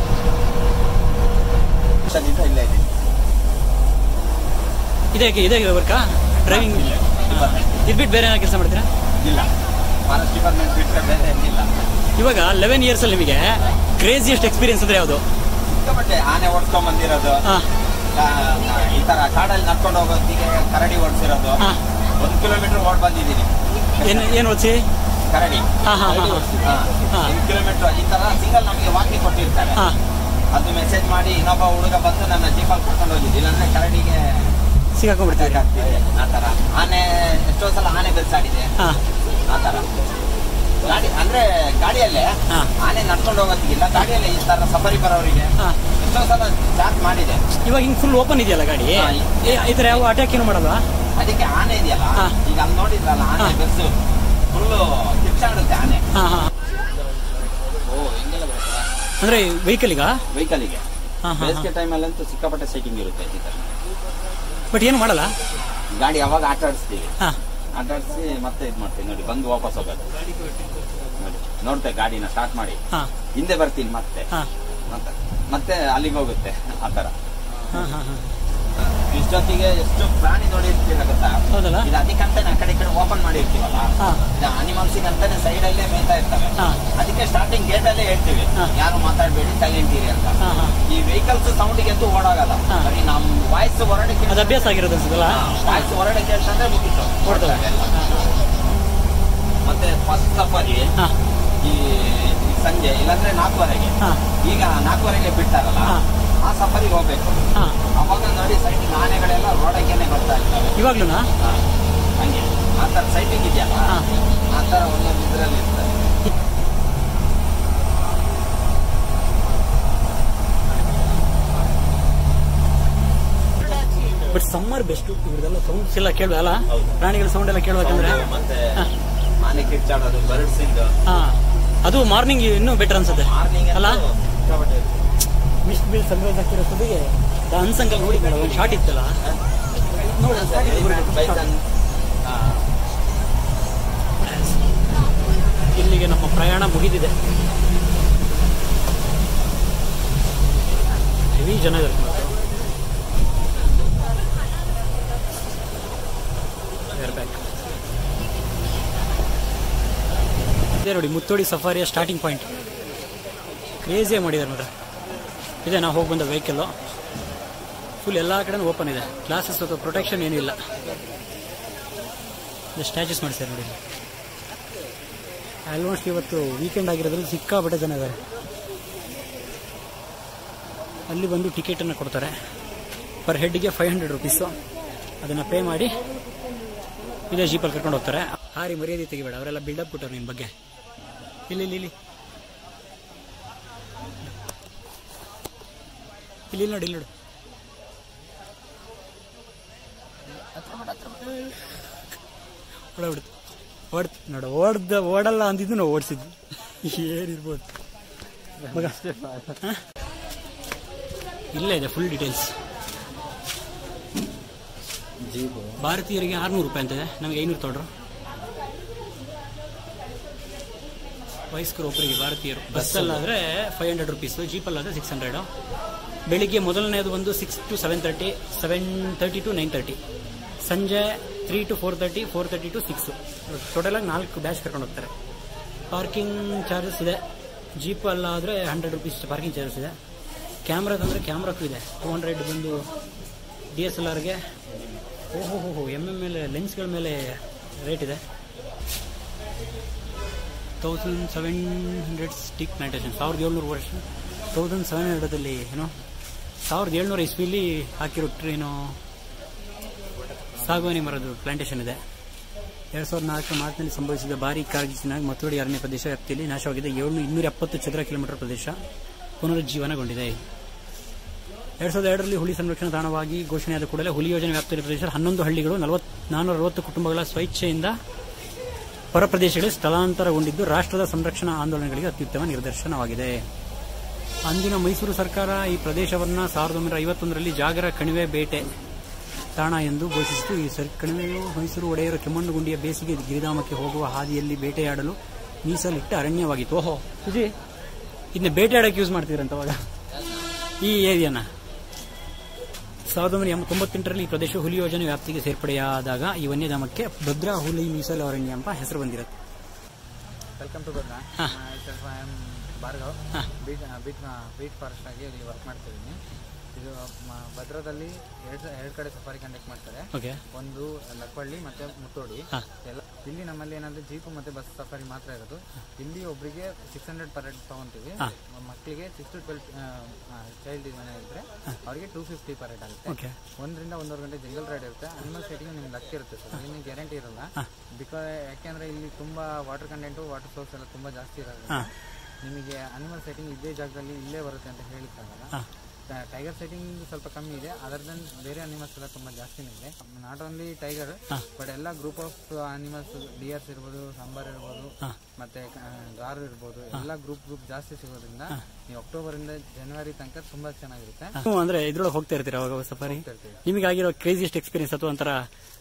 ಇಲ್ಲೇ ಇದೆ ಇದೇ ಇದೇ ವರ್ಕಾ ಡ್ರೈವಿಂಗ್ ಇದು ಬಿಟ್ಟು ಬೇರೆ ಏನೋ ಕೆಲಸ ಮಾಡ್ತೀರಾ ಇಲ್ಲ ಫಾರೆಸ್ಟ್ ಡಿಪಾರ್ಟ್ಮೆಂಟ್ ಬಿಟ್ಟರೆ ಬೇರೆ ಏನಿಲ್ಲ ಇವಾಗ ಲೆವೆನ್ ಇಯರ್ಸಲ್ಲಿ ನಿಮಗೆ ಕ್ರೇಜಿಯೆಸ್ಟ್ ಎಕ್ಸ್ಪೀರಿಯನ್ಸ್ ಅಂದರೆ ಯಾವುದು ಸಿಕ್ಕಾಪಟ್ಟೆ ಆನೆ ಓಡಿಸ್ಕೊಂಡ್ ಬಂದಿರೋದು ಹಾಂ ಆ, ಈ ತರ ಕಾಡಲ್ಲಿ ನಡ್ಕೊಂಡು ಹೋಗೋದಿಗೆ ಕರಡಿ ಓಡಿಸಿರೋದು ಹಾ. ಒಂದು ಕಿಲೋಮೀಟರ್ ಓಡ್ ಬಂದಿದ್ದೀನಿ ಏನು ಏನು ಓದಿಸಿ ಕರಡಿ ಹಾಂ ಹಾಂ ಹಾಂ ಹಾ. ಹಾ. ಒಂದು ಕಿಲೋಮೀಟರ್ ಈ ತರ ಸಿಂಗಲ್ ನಮಗೆ ವಾಕಿಂಗ್ ಕೊಟ್ಟಿರ್ತಾರೆ ಹಾಂ ಅದು ಮೆಸೇಜ್ ಮಾಡಿ ಇನ್ನೊಬ್ಬ ಹುಡುಗ ಬಂದು ನನ್ನ ಜೀಪಲ್ಲಿ ಕರ್ಕೊಂಡು ಹೋಗಿದ್ದು ಇಲ್ಲಾಂದ್ರೆ ಕರಡಿಗೆ ಸಿಗಾಕೊಂಡ್ಬಿಡ್ತೀರಿ ಆಗ್ತಿದೆ ಆ ತರ ಆನೆ ಎಷ್ಟೋ ಸಲ ಆನೆ ಬೆಲ್ಸಾಡಿದೆ ಹಾಂ ಆ ತರ ಗಾಡಿ ಅಂದ್ರೆ ಗಾಡಿಯಲ್ಲೇ ಹಾ. ಆನೆ ನಡ್ಕೊಂಡು ಹೋಗೋದಿಲ್ಲ ಗಾಡಿಯಲ್ಲೇ ಈ ತರ ಸಫಾರಿ ಬರೋರಿಗೆ ಹಾಂ ಎಷ್ಟೋ ಸಲ ಚಾರ್ಜ್ ಮಾಡಿದೆ ಇವಾಗ ಹಿಂಗೆ ಫುಲ್ ಓಪನ್ ಇದೆಯಲ್ಲ ಗಾಡಿ ಹಾ. ಏ, ಈ ಥರ ಯಾವ ಅಟ್ಯಾಕ್ ಏನು ಮಾಡಲ್ವಾ ಅದಕ್ಕೆ ಆನೆ ಇದೆಯಲ್ಲ ಹಾ. ಈಗ ಅಲ್ಲಿ ನೋಡಿದ್ರಲ್ಲ ಆನೆ ಹಾ. ಬಸ್ಸು ಫುಲ್ಲು ಕಿಚ್ಚಾಡುತ್ತೆ ಆನೆ ಹಾಂ ಹಾಂ ಓ ಹಿಂಗೆಲ್ಲ ಬರುತ್ತಾ ಅಂದರೆ ವೆಹಿಕಲಿಗ ವೆಹಿಕಲ್ಗೆ ಹಾಂ ಹಾಂ ಬೇಸಿಗೆ ಟೈಮಲ್ಲಂತೂ ಸಿಕ್ಕಾಪಟ್ಟೆ ಸೈಟಿಂಗ್ ಇರುತ್ತೆ ಈ ತರ ಬಟ್ ಏನು ಮಾಡಲ್ಲ ಗಾಡಿ ಯಾವಾಗ ಆಟ ಆಡಿಸ್ತೀವಿ ಹಾಂ ಆಟ ಆಡಿಸಿ ಮತ್ತೆ ಇದು ಮಾಡ್ತೀವಿ ನೋಡಿ ಬಂದು ವಾಪಸ್ ಹೋಗೋದು ನೋಡಿ ನೋಡ್ತೆ ಗಾಡಿನ ಸ್ಟಾರ್ಟ್ ಮಾಡಿ ಹಾಂ ಹಿಂದೆ ಬರ್ತೀನಿ ಮತ್ತೆ ಹಾಂ ಮತ್ತೆ ಮತ್ತೆ ಅಲ್ಲಿಗೆ ಹೋಗುತ್ತೆ ಆ ತರ ಹಾಂ ಹಾಂ ಹಾಂ ಇಷ್ಟೊತ್ತಿಗೆ ಎಷ್ಟು ಪ್ರಾಣಿ ನೋಡಿರ್ತೀರ ಗೊತ್ತಾ ಹೌದಲ್ಲ ಇದು ಅದಕ್ಕಂತಾನೆ ಆ ಕಡೆ ಈ ಕಡೆ ಓಪನ್ ಮಾಡಿರ್ತೀವಲ್ಲ ಹಾಂ ಇದು ಅನಿಮಲ್ಸಿಗೆ ಅಂತಾನೆ ಸೈಡ್ ಅಲ್ಲೇ ಮೇಯ್ತಾ ಇರ್ತವೆ ಹಾಂ ಅದಕ್ಕೆ ಸ್ಟಾರ್ಟಿಂಗ್ ಗೇಟ್ ಅಲ್ಲೇ ಹೇಳ್ತೀವಿ ಹಾ. ಯಾರು ಮಾತಾಡಬೇಡಿ ಸೈಲೆಂಟ್ ಇರಿ ಅಂತ ಹಾಂ ಹಾಂ ಈ ವೆಹಿಕಲ್ಸ್ ಸೌಂಡಿಗೆ ಅಂತೂ ಓಡಾಗಲ್ಲ ಹಾ. ಬರೀ ನಮ್ ವಾಯ್ಸ್ ಹೊರಡೆ ಅದು ಅಭ್ಯಾಸ ಆಗಿರೋದು ಅನ್ಸುತ್ತಲ್ಲ ವಾಯ್ಸ್ ಹೊರಡೆ ಕೇಳ್ತಂದ್ರೆ ಮುಗಿತು ಕೊಡ್ತವೆ ಎಲ್ಲ. ಮತ್ತೆ ಫಸ್ಟ್ ಸಫಾರಿ ಹಾಂ ಈ ಈ ಸಂಜೆ ಇಲ್ಲಾಂದ್ರೆ ನಾಲ್ಕುವರೆಗೆ ಹಾಂ ಈಗ ನಾಲ್ಕುವರೆಗೆ ಬಿಡ್ತಾರಲ್ಲ ಹಾ. ಆ ಸಫಾರಿಗೆ ಹೋಗ್ಬೇಕು ಹಾಂ ಅವಾಗ ನೋಡಿ ಸೈಡ್ ಆನೆಗಳೆಲ್ಲ ರೋಡಕ್ಕೆನೆ ಬರ್ತಾ ಇರ್ತವೆ ಇವಾಗ್ಲೂ ಹಾ. ಹಂಗೆ ಆ ಥರ ಸೈಟಿಂಗ್ ಇದೆಯಲ್ಲ ಹಾ. ಆ ಥರ ಒಂದೊಂದು ಇದರಲ್ಲಿ ಇರ್ತದೆ ಬಟ್ ಸಮ್ಮರ್ ಬೆಸ್ಟ್ ಇವ್ರದೆಲ್ಲ ಸೌಂಡ್ಸ್ ಎಲ್ಲ ಕೇಳುವಲ್ಲ ಹೌದು. ಪ್ರಾಣಿಗಳ ಸೌಂಡ್ ಎಲ್ಲ ಕೇಳಬೇಕಂದ್ರೆ Sound ಮತ್ತೆ ಹಾ. ಆನೆ ಕಿರ್ಚಾಡೋದು ಬರ್ಡ್ಸ್ ಇಂದು ಹಾಂ ಅದು ಮಾರ್ನಿಂಗ್ ಇನ್ನೂ ಬೆಟರ್ ಅನ್ಸುತ್ತೆ ಮಾರ್ನಿಂಗ್ ಅಲ್ಲ ಮಿಸ್ಟ್ ಬಿಲ್ ಸನ್ರೈಸ್ ಆಗ್ತಿರೋ ಸದಿಗೆ ಅನ್ಸಂಕಲ್ ನೋಡಿ ಮೇಡಮ್ ಒಂದು ಶಾಟ್ ಇತ್ತಲ್ಲ ನೋಡಿ ಬೈಸನ್ ಇಲ್ಲಿಗೆ ನಮ್ಮ ಪ್ರಯಾಣ ಮುಗಿದಿದೆ ಹೆವಿ ಜನ ಇದ್ದಾರೆ ಇವತ್ತು. We're back. ಇದೇ ನೋಡಿ ಮುತ್ತೋಡಿ ಸಫಾರಿಯ ಸ್ಟಾರ್ಟಿಂಗ್ ಪಾಯಿಂಟ್ ಕ್ರೇಜಿಯಾಗಿ ಮಾಡಿದ್ದಾರೆ ನೋಡ್ರಿ ಇದೆ ನಾವು ಹೋಗಿ ಬಂದ ವೆಹಿಕಲ್ಲು ಫುಲ್ ಎಲ್ಲ ಕಡೆ ಓಪನ್ ಇದೆ ಕ್ಲಾಸಸ್ ಅಥವಾ ಪ್ರೊಟೆಕ್ಷನ್ ಏನಿಲ್ಲ ಸ್ಟ್ಯಾಚಸ್ ಮಾಡಿಸ್ತಾರೆ ನೋಡಿ ಆಲ್ಮೋಸ್ಟ್ ಇವತ್ತು ವೀಕೆಂಡ್ ಆಗಿರೋದ್ರಲ್ಲಿ ಸಿಕ್ಕಾಪಟ್ಟೆ ಜನ ಇದ್ದಾರೆ ಅಲ್ಲಿ ಬಂದು ಟಿಕೆಟನ್ನು ಕೊಡ್ತಾರೆ ಪರ್ ಹೆಡ್ಗೆ ಫೈವ್ ಹಂಡ್ರೆಡ್ ರುಪೀಸು ಅದನ್ನು ಪೇ ಮಾಡಿ ಇದೇ ಜೀಪಲ್ಲಿ ಕರ್ಕೊಂಡು ಹೋಗ್ತಾರೆ ಹಾರಿ ಮರ್ಯಾದೆ ತೆಗಿಬೇಡ ಅವರೆಲ್ಲ ಬಿಲ್ಡಪ್ ಕೊಟ್ಟರು ನಿನ್ನ ಬಗ್ಗೆ ಇಲ್ಲಿ ಇಲ್ಲಿ ಇಲ್ಲಿ ಇಲ್ಲಿ ಇಲ್ಲಿ ನೋಡಿ ಇಲ್ಲಿ ನೋಡು ಓಡಾಡ್ಬಿಡ್ತು ಓಡ್ ನೋಡು ಓಡ್ದ ಓಡಲ್ಲ ಅಂದಿದ್ದು ನಾವು ಓಡಿಸಿದ್ವಿ ಏನಿರ್ಬೋದು ಮಗ ಹ? ಇಲ್ಲೇ ಇದೆ ಫುಲ್ ಡೀಟೇಲ್ಸ್ ಜೀಪು ಭಾರತೀಯರಿಗೆ ಆರ್ನೂರು ರೂಪಾಯಿ ಅಂತಿದೆ ನಮಗೆ ಐನೂರು ತೊಗೊಂಡ್ರು ವಯಸ್ಕರು ಒಬ್ಬರಿಗೆ ಭಾರತೀಯರು ಬಸ್ಸಲ್ಲಾದರೆ ಫೈವ್ ಹಂಡ್ರೆಡ್ ರುಪೀಸು ಜೀಪಲ್ಲಾದರೆ ಸಿಕ್ಸ್ ಹಂಡ್ರೆಡು ಬೆಳಿಗ್ಗೆ ಮೊದಲನೇದು ಬಂದು six to seven thirty seven thirty to nine thirty ಸಂಜೆ three to four thirty four thirty to six ಟೋಟಲಾಗಿ ನಾಲ್ಕು ಬ್ಯಾಚ್ ಕರ್ಕೊಂಡು ಹೋಗ್ತಾರೆ ಪಾರ್ಕಿಂಗ್ ಚಾರ್ಜಸ್ ಇದೆ ಜೀಪ್ ಅಲ್ಲಾದರೆ ಹಂಡ್ರೆಡ್ ರುಪೀಸ್ ಪಾರ್ಕಿಂಗ್ ಚಾರ್ಜಸ್ ಇದೆ ಕ್ಯಾಮ್ರಾದಂದರೆ ಕ್ಯಾಮ್ರಾಕ್ಕೂ ಇದೆ ಟೂ ಹಂಡ್ರೆಡ್ ಬಂದು ಡಿ ಎಸ್ ಎಲ್ ಆರ್ಗೆ ಓಹೋ ಹೋ ಹೋ ಎಮ್ ಎಮ್ ಮೇಲೆ ಲೆನ್ಸ್ಗಳ ಮೇಲೆ ರೇಟ್ ಇದೆ thousand seven hundred stick plantation ಸಾವಿರದ ಏಳ್ನೂರು ವರ್ಷ ತೌಸಂಡ್ ಸೆವೆನ್ ಹಂಡ್ರೆಡಲ್ಲಿ ಏನೋ ಸಾವಿರದ ಏಳ್ನೂರ ಇಸ್ವಿಲಿ ಹಾಕಿರೋ ಟ್ರೇನು ಸಾಗುವಾನಿ ಮರದ ಪ್ಲಾಂಟೇಷನ್ ಇದೆ ಎರಡು ಸಾವಿರದ ನಾಲ್ಕು ಮಾರ್ಚ್ನಲ್ಲಿ ಸಂಭವಿಸಿದ ಭಾರೀ ಕಾರ್ಗಿಚ್ಚಿನಾಗಿ ಮತ್ತೊಡಿ ಅರಣ್ಯ ಪ್ರದೇಶ ವ್ಯಾಪ್ತಿಯಲ್ಲಿ ನಾಶವಾಗಿದೆ ಏಳ್ನೂರ ಇನ್ನೂರ ಎಪ್ಪತ್ತು ಚದರ ಕಿಲೋಮೀಟರ್ ಪ್ರದೇಶ ಪುನರುಜ್ಜೀವನಗೊಂಡಿದೆ ಎರಡ್ ಸಾವಿರದ ಎರಡರಲ್ಲಿ ಹುಲಿ ಸಂರಕ್ಷಣಾ ತಾಣವಾಗಿ ಘೋಷಣೆಯಾದ ಕೂಡಲೇ ಹುಲಿ ಯೋಜನೆ ವ್ಯಾಪ್ತಿಯಲ್ಲಿ ಪ್ರದೇಶದ ಹನ್ನೊಂದು ಹಳ್ಳಿಗಳು ನಲವತ್ ನಾನ್ನೂರ ಅರವತ್ತು ಕುಟುಂಬಗಳ ಸ್ವಇಚ್ಛೆಯಿಂದ ಹೊರ ಪ್ರದೇಶಗಳಿಗೆ ಸ್ಥಳಾಂತರಗೊಂಡಿದ್ದು ರಾಷ್ಟ್ರದ ಸಂರಕ್ಷಣಾ ಆಂದೋಲನಗಳಿಗೆ ಅತ್ಯುತ್ತಮ ನಿದರ್ಶನವಾಗಿದೆ ಅಂದಿನ ಮೈಸೂರು ಸರ್ಕಾರ ಈ ಪ್ರದೇಶವನ್ನು ಸಾವಿರದ ಒಂಬೈನೂರ ಐವತ್ತೊಂದರಲ್ಲಿ ಜಾಗರ ಕಣಿವೆ ಬೇಟೆ ತಾಣ ಎಂದು ಘೋಷಿಸಿತು ಈ ಸರ್ ಕಣಿವೆಯು ಮೈಸೂರು ಒಡೆಯರು ಕೆಮ್ಮಣ್ಣುಗುಂಡಿಯ ಬೇಸಿಗೆ ಗಿರಿಧಾಮಕ್ಕೆ ಹೋಗುವ ಹಾದಿಯಲ್ಲಿ ಬೇಟೆಯಾಡಲು ಮೀಸಲಿಟ್ಟ ಅರಣ್ಯವಾಗಿತ್ತು ಓಹೋ ಸುಜಿ ಇದನ್ನ ಬೇಟೆಯಾಡಕ್ಕೆ ಯೂಸ್ ಮಾಡ್ತಿದ್ರಂತ ಅವಾಗ ಈ ಏರಿಯಾನ ಸಾವಿರದ ಒಂಬೈನೂರ ಎಂಬ- ತೊಂಬತ್ತೆಂಟರಲ್ಲಿ ಈ ಪ್ರದೇಶ ಹುಲಿ ಯೋಜನೆ ವ್ಯಾಪ್ತಿಗೆ ಸೇರ್ಪಡೆಯಾದಾಗ ಈ ವನ್ಯಧಾಮಕ್ಕೆ ಭದ್ರಾ ಹುಲಿ ಮೀಸಲು ಅರಣ್ಯ ಎಂಬ ಹೆಸರು ಬಂದಿರುತ್ತೆ ವೆಲ್ಕಮ್ ಟು ಭದ್ರಾ ಹಾ. ಸ್ವಲ್ಪ ಐ ಆಮ್ ಭಾರ್ಗವ್ ಹಾ. ಬೀಟ್ ಬೀಟ್ ಬೀಟ್ ಫಾರೆಸ್ಟ್ ಆಗಿ ಇಲ್ಲಿ ವರ್ಕ್ ಮಾಡ್ತಿದ್ದೀನಿ ಇದು ಮ- ಭದ್ರಾದಲ್ಲಿ ಎರಡು ಎರಡು ಕಡೆ ಸಫಾರಿ ಕಂಡಕ್ಟ್ ಮಾಡ್ತಾರೆ ಓಕೆ ಒಂದು ಲಕ್ವಳ್ಳಿ ಮತ್ತೆ ಮುತ್ತೋಡಿ ಹಾ. ಎಲ್ಲ ಇಲ್ಲಿ ನಮ್ಮಲ್ಲಿ ಏನಂದ್ರೆ ಜೀಪು ಮತ್ತೆ ಬಸ್ ಸಫಾರಿ ಮಾತ್ರ ಇರೋದು ಇಲ್ಲಿ ಒಬ್ಬರಿಗೆ ಸಿಕ್ಸ್ ಹಂಡ್ರೆಡ್ ಪರ್ ಹೆಡ್ ತಗೊಂತೀವಿ ಹಾ. ಮಕ್ಕಳಿಗೆ ಸಿಕ್ಸ್ ಟು ಟ್ವೆಲ್ ಚೈಲ್ಡ್ ಮನೆ ಇದ್ರೆ ಅವರಿಗೆ ಟೂ ಫಿಫ್ಟಿ ಪರ್ ಹೆಡ್ ಆಗುತ್ತೆ ಓಕೆ ಒಂದರಿಂದ ಒಂದೂವರೆ ಗಂಟೆ ಜಂಗಲ್ ರೈಡ್ ಇರುತ್ತೆ ಅನಿಮಲ್ ಸೈಟಿಂಗ್ ನಿಮ್ಗೆ ಲಕ್ ಇರುತ್ತೆ ಸರ್ ನಿಮಗೆ ಗ್ಯಾರಂಟಿ ಇರಲ್ಲ ಬಿಕಾಸ್ ಯಾಕೆಂದ್ರೆ ಇಲ್ಲಿ ತುಂಬಾ ವಾಟರ್ ಕಂಟೆಂಟು ವಾಟರ್ ಸೋರ್ಸ್ ಎಲ್ಲ ತುಂಬಾ ಜಾಸ್ತಿ ಇರೋದ್ರಿಂದ ಹಾಂ ನಿಮಗೆ ಅನಿಮಲ್ ಸೈಟಿಂಗ್ ಇದೇ ಜಾಗದಲ್ಲಿ ಇಲ್ಲೇ ಬರುತ್ತೆ ಅಂತ ಹೇಳಿಕ್ಕಾಗಲ್ಲ ಹಾಂ ಟೈಗರ್ ಸೈಟಿಂಗ್ ಸ್ವಲ್ಪ ಕಮ್ಮಿ ಇದೆ ಅದರ್ ದನ್ ಬೇರೆ ಅನಿಮಲ್ಸ್ ಎಲ್ಲ ತುಂಬಾ ಜಾಸ್ತಿನೇ ಇದೆ ನಾಟ್ ಓನ್ಲಿ ಟೈಗರ್ ಬಟ್ ಎಲ್ಲ ಗ್ರೂಪ್ ಆಫ್ ಅನಿಮಲ್ಸ್ ಡಿಯರ್ಸ್ ಇರ್ಬೋದು ಸಾಂಬಾರ್ ಇರ್ಬೋದು ಹಾಂ ಮತ್ತೆ ಗಾರು ಇರ್ಬೋದು ಎಲ್ಲ ಗ್ರೂಪ್ ಗ್ರೂಪ್ ಜಾಸ್ತಿ ಸಿಗೋದ್ರಿಂದ ನೀವು ಅಕ್ಟೋಬರ್ ಇಂದ ಜನವರಿ ತನಕ ತುಂಬಾ ಚೆನ್ನಾಗಿರುತ್ತೆ ನೀವು ಅಂದ್ರೆ ಇದ್ರೊಳಗೆ ಹೋಗ್ತಾ ಇರ್ತೀರಾ ಅವಾಗ ಸಫಾರಿ ಇರ್ತೀವಿ. ನಿಮಗೆ ಆಗಿರೋ ಕ್ರೇಜಿಯಸ್ಟ್ ಎಕ್ಸ್ಪೀರಿಯನ್ಸ್ ಅಥವಾ ಒಂಥರ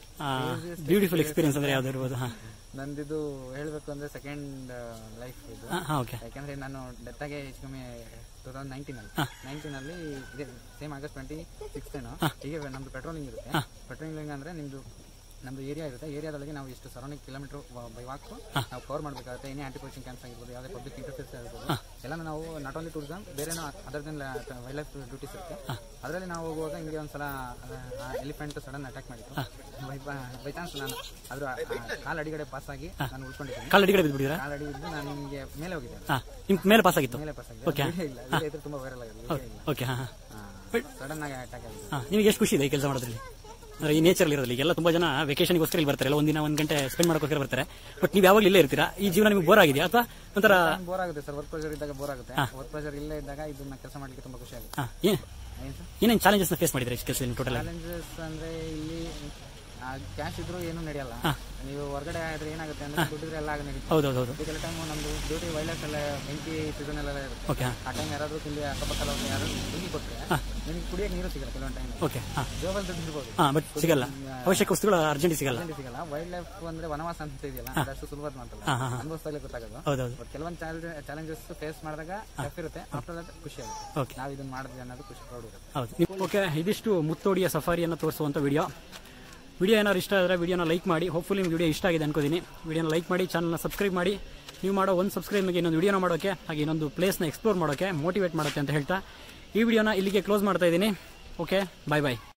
ಬ್ಯೂಟಿಫುಲ್ ಎಕ್ಸ್ಪೀರಿಯನ್ಸ್ ಅಂದ್ರೆ ಯಾವ್ದು ಇರ್ಬೋದು ಹಾಂ ನಂದಿದು ಹೇಳ್ಬೇಕು ಅಂದ್ರೆ ಸೆಕೆಂಡ್ ಲೈಫ್ ಇದು ಹಾಂ ಓಕೆ ಯಾಕಂದ್ರೆ ನಾನು ಡೆತ್ ಆಗಿ ಹೆಚ್ಚು ಕಮ್ಮಿ ಟೂ ತೌಸಂಡ್ ನೈನ್ಟೀನ್ ಅಲ್ಲಿ ನೈನ್ಟೀನ್ ಅಲ್ಲಿ ಇದೆ ಸೇಮ್ ಆಗಸ್ಟ್ ಟ್ವೆಂಟಿ ಸಿಕ್ಸ್ ಹೀಗೆ ನಮ್ದು ಪೆಟ್ರೋಲಿಂಗ್ ಇರುತ್ತೆ ಪೆಟ್ರೋಲಿಂಗ್ ಅಂದ್ರೆ ನಿಮ್ದು ನಮ್ದು ಏರಿಯಾ ಇರುತ್ತೆ ಏರಿಯಾದೊಳಗೆ ನಾವು ಇಷ್ಟು ಸರೌಂಡಿಂಗ್ ಕಿಲೋಮೀಟರ್ ಬೈ ವಾಕ್ ನಾವು ಕವರ್ ಮಾಡಬೇಕಾಗುತ್ತೆ ಏನೇ ಆಂಟಿ ಪೋಚಿಂಗ್ ಕ್ಯಾಂಪ್ಸ್ ಆಗಿರ್ಬೋದು ಯಾವುದೇ ಪಬ್ಲಿಕ್ ಇಂಟರ್ಫೇಸ್ ಆಗಿರ್ಬೋದು ಎಲ್ಲ ನಾವು ನಾಟ್ ಓನ್ಲಿ ಟೂರಿಸಮ್ ಬೇರೆ other than wildlife duties ಇರುತ್ತೆ ಅದರಲ್ಲಿ ನಾವು ಹೋಗುವಾಗ ಹಿಂಗೆ ಒಂದ್ಸಲ ಎಲಿಫೆಂಟ್ ಸಡನ್ ಅಟ್ಯಾಕ್ ಮಾಡಿತ್ತು ಬೈ ಬೈ ಚಾನ್ಸ್ ನಾನು ಅದ್ರ ಕಾಲ್ ಅಡಿಗಡೆ ಪಾಸ್ ಆಗಿ ನಾನು ಉಳ್ಕೊಂಡಿದ್ದೀನಿ ಕಾಲ್ ಅಡಿಗಡೆ ಬಿದ್ದುಬಿಟ್ಟಿರಾ ಕಾಲ್ ಅಡಿ ಇದ್ದು ನಾನು ನಿಮಗೆ ಮೇಲೆ ಹೋಗಿದ್ದೆ ಹಾಂ ನಿಮ್ಮ ಮೇಲೆ ಪಾಸ್ ಆಗಿತ್ತು ಮೇಲೆ ಪಾಸ್ Okay. ಆಗಿದೆ ಇಲ್ಲ ವಿಡಿಯೋ ಇದ್ರೆ ತುಂಬಾ ವೈರಲ್ ಆಗಿದೆ ವಿಡಿಯೋ ಇಲ್ಲ ಓಕೆ ಹಾಂ ಹಾಂ ಸಡನ್ ಆಗಿ ಅಟ್ಯಾಕ್ ಆಗಿದೆ ಹಾಂ ನಿಮಗೆ ಎಷ್ಟು ಖುಷಿ ಇದೆ ಈ ಕೆಲಸ ಮಾಡೋದ್ರಲ್ಲಿ ಅಂದ್ರೆ ಈ ನೇಚರ್ ಇರೋದ್ರಲ್ಲಿ ಈಗೆಲ್ಲ ತುಂಬಾ ಜನ ವೆಕೇಶನ್ಗೋಸ್ಕರ ಇಲ್ಲಿ ಬರ್ತಾರೆ ಎಲ್ಲ ಒಂದಿನ ಒಂದು ಗಂಟೆ ಸ್ಪೆಂಡ್ ಮಾಡೋಕ್ಕೋಸ್ಕರ ಬರ್ತಾರೆ ಬಟ್ ನೀವು ಯಾವಾಗಲೂ ಇಲ್ಲೇ ಇರ್ತೀರಾ ಈ ಜೀವನ ನಿಮಗೆ ಬೋರ್ ಆಗಿದೆಯಾ ಅಥವಾ ಒಂಥರ ಬೋರ್ ಆಗುತ್ತೆ ಸರ್ ವರ್ಕ್ ಪ್ರೆಷರ್ ಇದ್ದಾಗ ಬೋರ್ ಆಗುತ್ತೆ ವರ್ಕ್ ಪ್ರೆಷರ್ ಇಲ್ಲೇ ಇದ್ದಾಗ ಇದನ್ನ ಕೆಲಸ ಮಾಡ್ಲಿಕ್ಕೆ ತುಂಬಾ ಖುಷಿ ಆಗುತ್ತೆ ಹಾಂ ಏನು ಏನ್ ಸರ್ ಏನೇನು ಚಾಲೆಂಜಸ್ನ ಫೇಸ್ ಮಾಡಿದ್ರೆ ಈ ಕೆಲಸದಲ್ಲಿ ಟೋಟಲ್ ಆಗಿ ಚಾಲೆಂಜಸ್ ಅಂದ್ರೆ ಇಲ್ಲಿ ಕ್ಯಾಶ್ ಇದ್ರು ಏನು ನಡೆಯಲ್ಲ ನೀವು ಹೊರಗಡೆ ಆದ್ರೆ ಏನಾಗುತ್ತೆ ಅಂದ್ರೆ ದುಡ್ಡಿದ್ರೆ ಎಲ್ಲ ಆಗ ನಡೀತದೆ ಹೌದು ಹೌದು ಹೌದು ಈ ಕೆಲ ಟೈಮು ನಮ್ದು ಡ್ಯೂಟಿ ವೈಲ್ಡ್ ಎಲ್ಲ ಬೆಂಕಿ ಸೀಸನ್ ಎಲ್ಲ ಇರುತ್ತೆ ಓಕೆ ಹಾಂ ಆ ಟೈಮ್ ಯಾರಾದ್ರೂ ಇಲ್ಲಿ ಅಕ್ಕಪಕ್ಕ ಯಾರು ಬೆಂಕಿ ಕೊಟ್ಟರೆ ನಿಮ್ಗೆ ಕುಡಿಯಕ್ಕೆ ನೀರು ಸಿಗಲ್ಲ ಕೆಲವೊಂದು ಟೈಮ್ ಓಕೆ ಹಾಂ ಜೋಬಲ್ ದುಡ್ಡು ಇರ್ಬೋದು ಹಾಂ ಬಟ್ ಸಿಗಲ್ಲ ಅವಶ್ಯಕ ವಸ್ತುಗಳು ಅರ್ಜೆಂಟ್ ಸಿಗಲ್ಲ ಖಂಡಿತ ಸಿಗಲ್ಲ ವೈಲ್ಡ್ ಲೈಫ್ ಅಂದ್ರೆ ವನವಾಸ ಅಂತ ಇದೆಯಲ್ಲ ಅದಷ್ಟು ಸುಲಭದ ಮಾತಲ್ಲ ಹಾಂ ಹಾಂ ಹಾಂ ಅನುಭವಿಸ್ದಾಗಲೇ ಗೊತ್ತಾಗೋದು ಹೌದು ಹೌದು ಬಟ್ ಕೆಲವೊಂದು ಚಾಲೆಂಜಸ್ ಫೇಸ್ ಮಾಡಿದಾಗ ಟಫ್ ಇರುತ್ತೆ ಆಫ್ಟರ್ ದಟ್ ಖುಷಿ ಆಗುತ್ತೆ ಓಕೆ ನಾವು ಇದನ್ನ ಮಾಡಿದ್ವಿ ಅನ್ನೋದು ಖುಷಿ ಪ್ರೌಡ್ ಇರುತ್ತೆ ಹೌದು ಓಕೆ ಇದಿಷ್ಟು ಮುತ್ತೋಡಿಯ ಸಫಾರಿಯನ್ನು ತೋರಿಸುವಂಥ ವಿಡಿಯೋ ವಿಡಿಯೋ ಏನಾದ್ರು ಇಷ್ಟ ಆದರೆ ವಿಡಿಯೋನ ಲೈಕ್ ಮಾಡಿ ಹೋಪ್ಫುಲಿ ನಿಮ್ಗೆ ವಿಡಿಯೋ ಇಷ್ಟ ಆಗಿದೆ ಅನ್ಕೋತೀನಿ ವಿಡಿಯೋನ ಲೈಕ್ ಮಾಡಿ ಚಾನಲ್ನ ಸಬ್ಸ್ಕ್ರೈಬ್ ಮಾಡಿ ನೀವು ಮಾಡೋ ಒಂದು ಸಬ್ಸ್ಕ್ರೈಬ್ಗೆ ಇನ್ನೊಂದು ವಿಡಿಯೋನ ಮಾಡೋಕ್ಕೆ ಹಾಗೆ ಇನ್ನೊಂದು ಪ್ಲೇಸ್ನ ಎಕ್ಸ್ಪ್ಲೋರ್ ಮಾಡೋಕ್ಕೆ ಮೋಟಿವೇಟ್ ಮಾಡೋಕ್ಕೆ ಅಂತ ಹೇಳ್ತಾ ಈ ವಿಡಿಯೋನ ಇಲ್ಲಿಗೆ ಕ್ಲೋಸ್ ಮಾಡ್ತಾ ಇದ್ದೀನಿ ಓಕೆ ಬಾಯ್ ಬಾಯ್